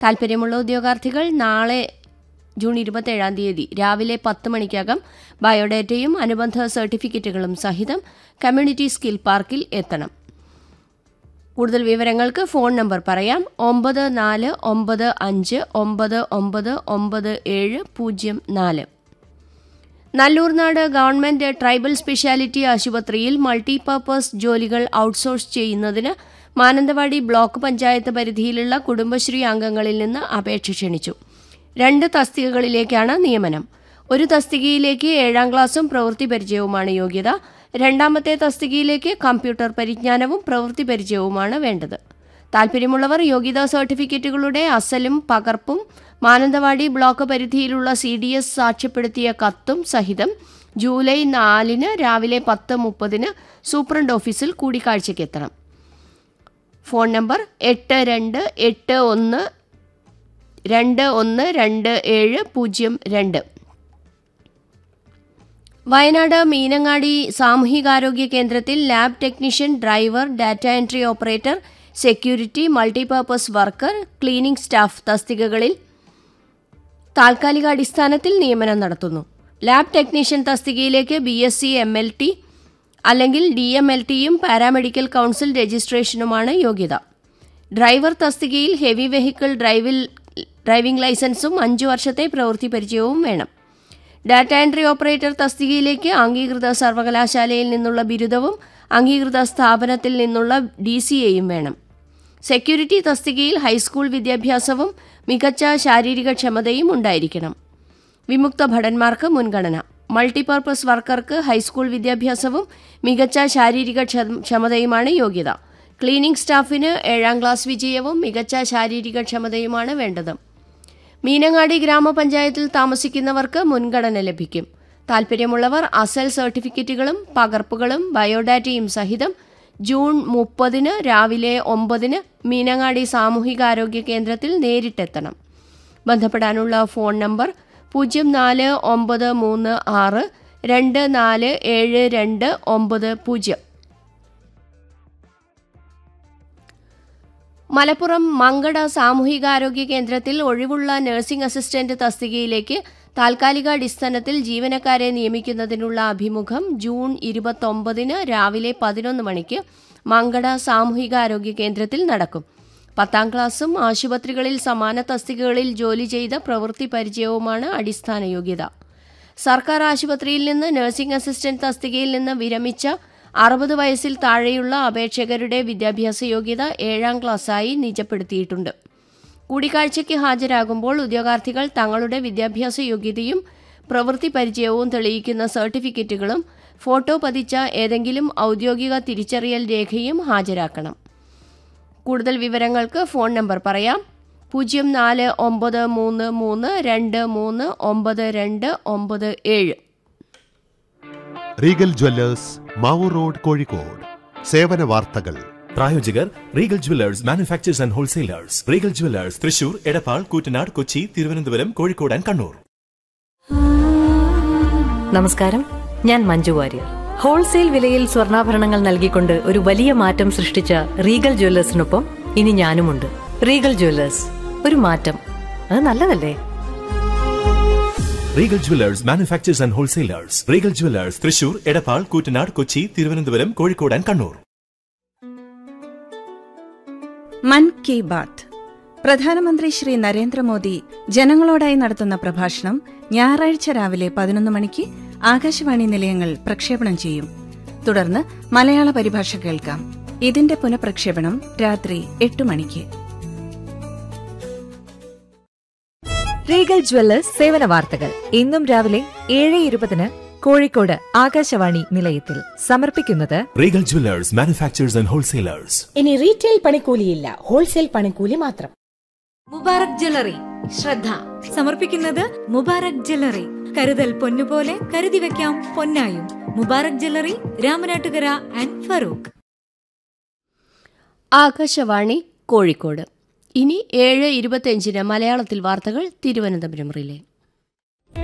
താൽപ്പര്യമുള്ള ഉദ്യോഗാർത്ഥികൾ നാളെ ജൂൺ ഇരുപത്തേഴാം തീയതി രാവിലെ പത്ത് മണിക്കകം ബയോഡേറ്റയും അനുബന്ധ സർട്ടിഫിക്കറ്റുകളും സഹിതം കമ്മ്യൂണിറ്റി സ്കിൽ പാർക്കിൽ എത്തണം കൂടുതൽ വിവരങ്ങൾക്ക് ഫോൺ നമ്പർ പറയാം ഒമ്പത് നാല് ഒമ്പത് അഞ്ച് ഒമ്പത് ഒമ്പത് ഒമ്പത് ഏഴ് പൂജ്യം നാല് നല്ലൂർനാട് ഗവൺമെന്റ് ട്രൈബൽ സ്പെഷ്യാലിറ്റി ആശുപത്രിയിൽ മൾട്ടിപർപ്പസ് ജോലികൾ ഔട്ട്സോഴ്സ് ചെയ്യുന്നതിന് മാനന്തവാടി ബ്ലോക്ക് പഞ്ചായത്ത് പരിധിയിലുള്ള കുടുംബശ്രീ അംഗങ്ങളിൽ നിന്ന് അപേക്ഷ ക്ഷണിച്ചു രണ്ട് തസ്തികകളിലേക്കാണ് നിയമനം ഒരു തസ്തികയിലേക്ക് ഏഴാം ക്ലാസും പ്രവൃത്തി പരിചയവുമാണ് യോഗ്യത രണ്ടാമത്തെ തസ്തികയിലേക്ക് കമ്പ്യൂട്ടർ പരിജ്ഞാനവും പ്രവൃത്തി പരിചയവുമാണ് വേണ്ടത് താൽപ്പര്യമുള്ളവർ യോഗ്യതാ സർട്ടിഫിക്കറ്റുകളുടെ അസലും പകർപ്പും മാനന്തവാടി ബ്ലോക്ക് പരിധിയിലുള്ള സി ഡി എസ് സാക്ഷ്യപ്പെടുത്തിയ കത്തും സഹിതം ജൂലൈ നാലിന് രാവിലെ പത്ത് മുപ്പതിന് സൂപ്രണ്ട് ഓഫീസിൽ കൂടിക്കാഴ്ചയ്ക്കെത്തണം ഫോൺ നമ്പർ എട്ട് രണ്ട് എട്ട് ഒന്ന് രണ്ട് ഒന്ന് രണ്ട് ഏഴ് പൂജ്യം രണ്ട് വയനാട് മീനങ്ങാടി സാമൂഹികാരോഗ്യ കേന്ദ്രത്തിൽ lab technician driver data entry operator security multipurpose worker cleaning staff തസ്തികകളിൽ താൽക്കാലിക അടിസ്ഥാനത്തിൽ നിയമനം നടത്തുന്നു ലാബ് ടെക്നീഷ്യൻ തസ്തികയിലേക്ക് B S C M L T അല്ലെങ്കിൽ ഡി എം എൽ ടിയും പാരാമെഡിക്കൽ കൗൺസിൽ രജിസ്ട്രേഷനുമാണ് യോഗ്യത ഡ്രൈവർ തസ്തികയിൽ ഹെവി വെഹിക്കിൾ ഡ്രൈവിൽ ഡ്രൈവിംഗ് ലൈസൻസും അഞ്ചു വർഷത്തെ പ്രവൃത്തി പരിചയവും വേണം ഡാറ്റ എൻട്രി ഓപ്പറേറ്റർ തസ്തികയിലേക്ക് അംഗീകൃത സർവകലാശാലയിൽ നിന്നുള്ള ബിരുദവും അംഗീകൃത സ്ഥാപനത്തിൽ നിന്നുള്ള ഡി സി എയും വേണം സെക്യൂരിറ്റി തസ്തികയിൽ ഹൈസ്കൂൾ വിദ്യാഭ്യാസവും മികച്ച ശാരീരിക ക്ഷമതയും ഉണ്ടായിരിക്കണം വിമുക്ത ഭടന്മാർക്ക് മുൻഗണന മൾട്ടിപർപ്പസ് വർക്കർക്ക് ഹൈസ്കൂൾ വിദ്യാഭ്യാസവും മികച്ച ശാരീരിക ക്ഷമതയുമാണ് യോഗ്യത ക്ലീനിംഗ് സ്റ്റാഫിന് ഏഴാം ക്ലാസ് വിജയവും മികച്ച ശാരീരിക ക്ഷമതയുമാണ് വേണ്ടത് മീനങ്ങാടി ഗ്രാമപഞ്ചായത്തിൽ താമസിക്കുന്നവർക്ക് മുൻഗണന ലഭിക്കും താൽപ്പര്യമുള്ളവർ അസൽ സർട്ടിഫിക്കറ്റുകളും പകർപ്പുകളും ബയോഡാറ്റയും സഹിതം ജൂൺ മുപ്പതിന് രാവിലെ ഒമ്പതിന് മീനങ്ങാടി സാമൂഹികാരോഗ്യ കേന്ദ്രത്തിൽ നേരിട്ടെത്തണം ബന്ധപ്പെടാനുള്ള ഫോൺ നമ്പർ പൂജ്യം നാല് ഒമ്പത് മൂന്ന് ആറ് രണ്ട് നാല് ഏഴ് രണ്ട് ഒമ്പത് പൂജ്യം മലപ്പുറം മങ്കട സാമൂഹികാരോഗ്യ കേന്ദ്രത്തിൽ ഒഴിവുള്ള നഴ്സിംഗ് അസിസ്റ്റന്റ് തസ്തികയിലേക്ക് താൽക്കാലികാടിസ്ഥാനത്തിൽ ജീവനക്കാരെ നിയമിക്കുന്നതിനുള്ള അഭിമുഖം ജൂൺ ഇരുപത്തൊമ്പതിന് രാവിലെ പതിനൊന്ന് മണിക്ക് മങ്കട സാമൂഹികാരോഗ്യ കേന്ദ്രത്തിൽ നടക്കും പത്താം ക്ലാസ്സും ആശുപത്രികളിൽ സമാന തസ്തികകളിൽ ജോലി ചെയ്ത പ്രവൃത്തി പരിചയവുമാണ് അടിസ്ഥാന യോഗ്യത സർക്കാർ ആശുപത്രിയിൽ നിന്ന് നഴ്സിംഗ് അസിസ്റ്റന്റ് തസ്തികയിൽ നിന്ന് വിരമിച്ച അറുപത് വയസ്സിൽ താഴെയുള്ള അപേക്ഷകരുടെ വിദ്യാഭ്യാസ യോഗ്യത ഏഴാം ക്ലാസ്സായി നിജപ്പെടുത്തിയിട്ടുണ്ട് കൂടിക്കാഴ്ചയ്ക്ക് ഹാജരാകുമ്പോൾ ഉദ്യോഗാർത്ഥികൾ തങ്ങളുടെ വിദ്യാഭ്യാസ യോഗ്യതയും പ്രവൃത്തി പരിചയവും തെളിയിക്കുന്ന സർട്ടിഫിക്കറ്റുകളും ഫോട്ടോ പതിച്ച ഏതെങ്കിലും ഔദ്യോഗിക തിരിച്ചറിയൽ രേഖയും ഹാജരാക്കണം കൂടുതൽ വിവരങ്ങൾക്ക് ഫോൺ നമ്പർ പറയാം പൂജ്യം നാല് ഒമ്പത് മൂന്ന് മൂന്ന് രണ്ട് മൂന്ന് ഒമ്പത് രണ്ട് ഒമ്പത് ഏഴ് Regal Jewellers Mavoor road Kozhikode സേവന വാർത്തകൾ പ്രായോജകർ Regal Jewellers manufacturers and wholesalers Regal Jewellers Thrissur Edappal Koottanad Kochi Thiruvananthapuram Kozhikode and Kannur നമസ്കാരം ഞാൻ മഞ്ജു വാര്യർ ഹോൾസെയിൽ വിലയിൽ സ്വർണ്ണാഭരണങ്ങൾ നൽകിക്കൊണ്ട് ഒരു വലിയ മാറ്റം സൃഷ്ടിച്ച റീഗൽ ജ്വല്ലേഴ്സിനൊപ്പം ഇനി ഞാനുമുണ്ട് റീഗൽ ജ്വല്ലേഴ്സ് ഒരു മാറ്റം അത് നല്ലതല്ലേ Regal Jewellers manufacturers and wholesalers Regal Jewellers Thrissur Edappal Koottanad Kochi Thiruvananthapuram Kozhikode and Kannur Mann Ki Baat പ്രധാനമന്ത്രി ശ്രീ നരേന്ദ്രമോദി ജനങ്ങളോടായി നടത്തുന്ന പ്രഭാഷണം ഞായറാഴ്ച രാവിലെ പതിനൊന്ന് മണിക്ക് ആകാശവാണി നിലയങ്ങൾ പ്രക്ഷേപണം ചെയ്യും തുടർന്ന് മലയാള പരിഭാഷ കേൾക്കാം ഇതിന്റെ പുനഃപ്രക്ഷേപണം രാത്രി എട്ട് മണിക്ക് റീഗൽ ജ്വല്ലേഴ്സ് സേവന വാർത്തകൾ ഇന്നും രാവിലെ ഏഴ് ഇരുപതിന് കോഴിക്കോട് ആകാശവാണി നിലയത്തിൽ സമർപ്പിക്കുന്നത് Regal Jewellers manufacturers and wholesalers ഇനി റീറ്റെയിൽ പണിക്കൂലിയില്ല ഹോൾസെയിൽ പണിക്കൂലി മാത്രം മുബാറക് ജ്വല്ലറി ശ്രദ്ധ സമർപ്പിക്കുന്നത് മുബാറക് ജ്വല്ലറി കരുതൽ പൊന്നുപോലെ കരുതി വെക്കാം പൊന്നായും മുബാറക് ജ്വല്ലറി രാമനാട്ടുകര ആൻഡ് ഫറൂഖ് ആകാശവാണി കോഴിക്കോട് ഇനി ഏഴ് ഇരുപത്തിയഞ്ചിന് മലയാളത്തിൽ വാർത്തകൾ തിരുവനന്തപുരം റിലേ